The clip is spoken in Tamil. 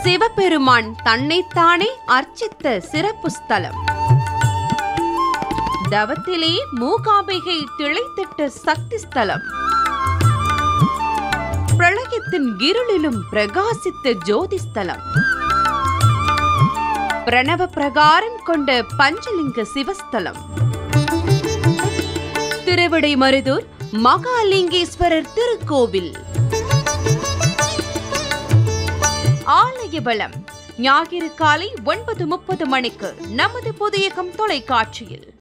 சிவபெருமான் தன்னைத்தானே அர்ச்சித்த சிறப்பு ஸ்தலம் தவத்திலே மூகாம்பிகை திளைத்திட்ட சக்தி ஸ்தலம் பிரளயத்தின் இருளிலும் பிரகாசித்த ஜோதி ஸ்தலம் பிரணவ பிரகாரம் கொண்ட பஞ்சலிங்க சிவஸ்தலம் திருவிடைமருதூர் மகாலிங்கேஸ்வரர் திருக்கோவில் ஆலய பலம் ஞாயிறு காலை ஒன்பது முப்பது மணிக்கு நமது புதியகம் தொலைக்காட்சியில்